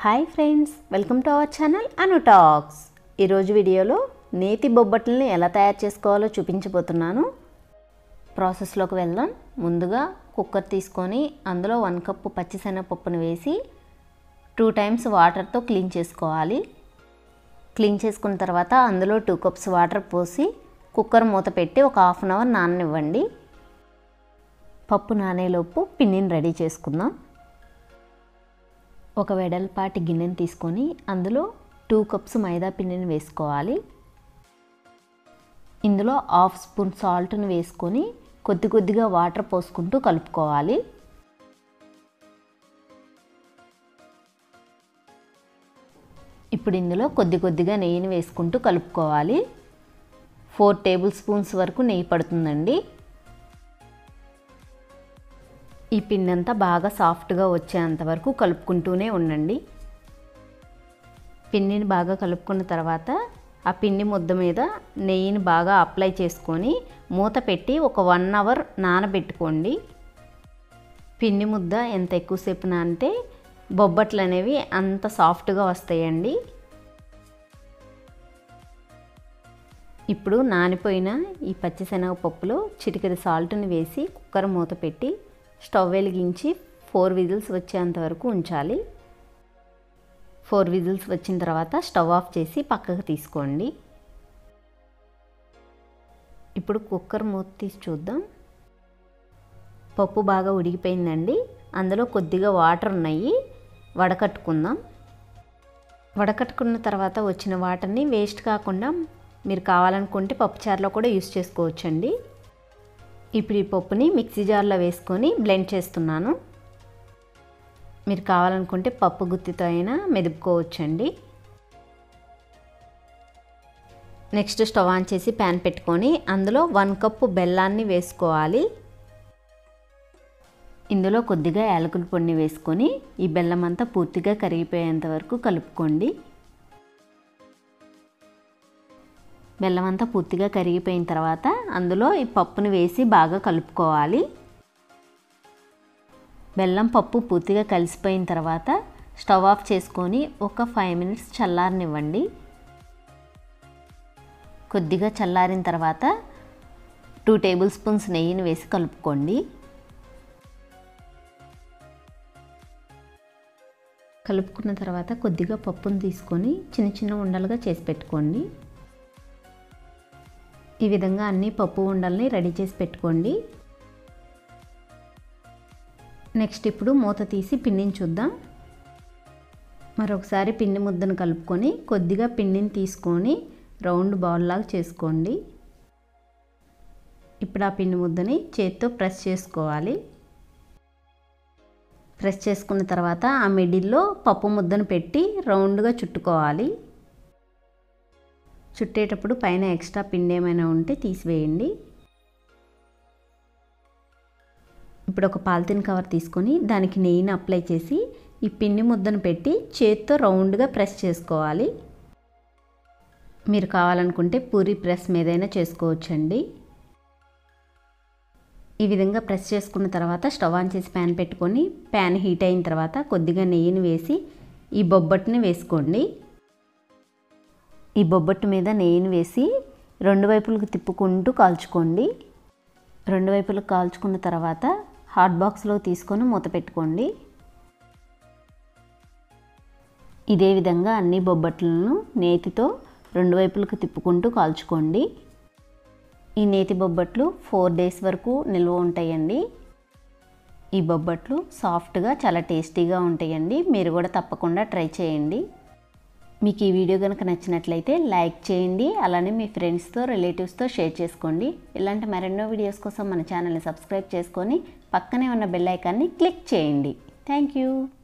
hi friends welcome to our channel Anu talks ఈరోజు వీడియోలో నేతి బొబ్బట్లని ఎలా తయారు చేసుకోవాలో చూపించబోతున్నాను ప్రాసెస్లోకి వెళ్దాం ముందుగా కుక్కర్ తీసుకొని అందులో వన్ కప్పు పచ్చిశనగపప్పును వేసి టూ టైమ్స్ వాటర్తో క్లీన్ చేసుకోవాలి క్లీన్ చేసుకున్న తర్వాత అందులో టూ కప్స్ వాటర్ పోసి కుక్కర్ మూత పెట్టి ఒక హాఫ్ అన్ అవర్ నాననివ్వండి పప్పు నానేలోపు పిండిని రెడీ చేసుకుందాం ఒక వెడల్పాటి గిన్నెని తీసుకొని అందులో టూ కప్స్ మైదా పిండిని వేసుకోవాలి ఇందులో హాఫ్ స్పూన్ సాల్ట్ని వేసుకొని కొద్ది కొద్దిగా వాటర్ పోసుకుంటూ కలుపుకోవాలి ఇప్పుడు ఇందులో కొద్ది కొద్దిగా నెయ్యిని వేసుకుంటూ కలుపుకోవాలి ఫోర్ టేబుల్ స్పూన్స్ వరకు నెయ్యి పడుతుందండి ఈ పిండి అంతా బాగా సాఫ్ట్గా వచ్చేంత వరకు కలుపుకుంటూనే ఉండండి పిండిని బాగా కలుపుకున్న తర్వాత ఆ పిండి ముద్ద మీద నెయ్యిని బాగా అప్లై చేసుకొని మూత పెట్టి ఒక వన్ అవర్ నానబెట్టుకోండి పిండి ముద్ద ఎంత ఎక్కువసేపు నానితే బొబ్బట్లు అనేవి అంత సాఫ్ట్గా వస్తాయండి ఇప్పుడు నానిపోయిన ఈ పచ్చిశనగపప్పులో చిటికెడు సాల్ట్ని వేసి కుక్కర్ మూత పెట్టి స్టవ్ వెలిగించి ఫోర్ విజిల్స్ వచ్చేంత వరకు ఉంచాలి ఫోర్ విజిల్స్ వచ్చిన తర్వాత స్టవ్ ఆఫ్ చేసి పక్కకు తీసుకోండి ఇప్పుడు కుక్కర్ మూత తీసి చూద్దాం పప్పు బాగా ఉడికిపోయిందండి అందులో కొద్దిగా వాటర్ ఉన్నాయి వడకట్టుకుందాం వడకట్టుకున్న తర్వాత వచ్చిన వాటర్ని వేస్ట్ కాకుండా మీరు కావాలనుకుంటే పప్పుచారులో కూడా యూస్ చేసుకోవచ్చండి ఇప్పుడు ఈ పప్పుని మిక్సీ జార్లో వేసుకొని బ్లెండ్ చేస్తున్నాను మీరు కావాలనుకుంటే పప్పు గుత్తితో అయినా మెదుపుకోవచ్చండి నెక్స్ట్ స్టవ్ ఆన్ చేసి ప్యాన్ పెట్టుకొని అందులో వన్ కప్పు బెల్లాన్ని వేసుకోవాలి ఇందులో కొద్దిగా యాలకుల పొడిని వేసుకొని ఈ బెల్లం అంతా పూర్తిగా కరిగిపోయేంత వరకు కలుపుకోండి బెల్లం అంతా పూర్తిగా కరిగిపోయిన తర్వాత అందులో ఈ పప్పును వేసి బాగా కలుపుకోవాలి బెల్లం పప్పు పూర్తిగా కలిసిపోయిన తర్వాత స్టవ్ ఆఫ్ చేసుకొని ఒక ఫైవ్ మినిట్స్ చల్లారనివ్వండి కొద్దిగా చల్లారిన తర్వాత టూ టేబుల్ స్పూన్స్ నెయ్యిని వేసి కలుపుకోండి కలుపుకున్న తర్వాత కొద్దిగా పప్పును తీసుకొని చిన్న చిన్న ఉండలుగా చేసి పెట్టుకోండి ఈ విధంగా అన్ని పప్పు ఉండల్ని రెడీ చేసి పెట్టుకోండి నెక్స్ట్ ఇప్పుడు మూత తీసి పిండిని చూద్దాం మరొకసారి పిండి ముద్దను కలుపుకొని కొద్దిగా పిండిని తీసుకొని రౌండ్ బౌల్ లాగా చేసుకోండి ఇప్పుడు ఆ పిండి ముద్దని చేత్తో ప్రెస్ చేసుకోవాలి ప్రెస్ చేసుకున్న తర్వాత ఆ మిడిల్లో పప్పు ముద్దను పెట్టి రౌండ్గా చుట్టుకోవాలి చుట్టేటప్పుడు పైన ఎక్స్ట్రా పిండి ఏమైనా ఉంటే తీసివేయండి ఇప్పుడు ఒక పాలిథిన్ కవర్ తీసుకొని దానికి నెయ్యిని అప్లై చేసి ఈ పిండి ముద్దను పెట్టి చేత్తో రౌండ్గా ప్రెస్ చేసుకోవాలి మీరు కావాలనుకుంటే పూరి ప్రెస్ మీదైనా చేసుకోవచ్చండి ఈ విధంగా ప్రెస్ చేసుకున్న తర్వాత స్టవ్ ఆన్ చేసి ప్యాన్ పెట్టుకొని ప్యాన్ హీట్ అయిన తర్వాత కొద్దిగా నెయ్యిని వేసి ఈ బొబ్బట్టుని వేసుకోండి ఈ బొబ్బట్టు మీద నెయ్యిని వేసి రెండు వైపులకు తిప్పుకుంటూ కాల్చుకోండి రెండు వైపులకు కాల్చుకున్న తర్వాత హాట్ బాక్స్లో తీసుకొని మూత పెట్టుకోండి ఇదే విధంగా అన్ని బొబ్బట్లను నేతితో రెండు వైపులకు తిప్పుకుంటూ కాల్చుకోండి ఈ నేతి బొబ్బట్లు ఫోర్ డేస్ వరకు నిల్వ ఉంటాయండి ఈ బొబ్బట్లు సాఫ్ట్గా చాలా టేస్టీగా ఉంటాయండి మీరు కూడా తప్పకుండా ట్రై చేయండి మీకు ఈ వీడియో కనుక నచ్చినట్లయితే లైక్ చేయండి అలానే మీ ఫ్రెండ్స్తో రిలేటివ్స్తో షేర్ చేసుకోండి ఇలాంటి మరెన్నో వీడియోస్ కోసం మన ఛానల్ని సబ్స్క్రైబ్ చేసుకొని పక్కనే ఉన్న బెల్ ఐకాన్ని క్లిక్ చేయండి థ్యాంక్ యూ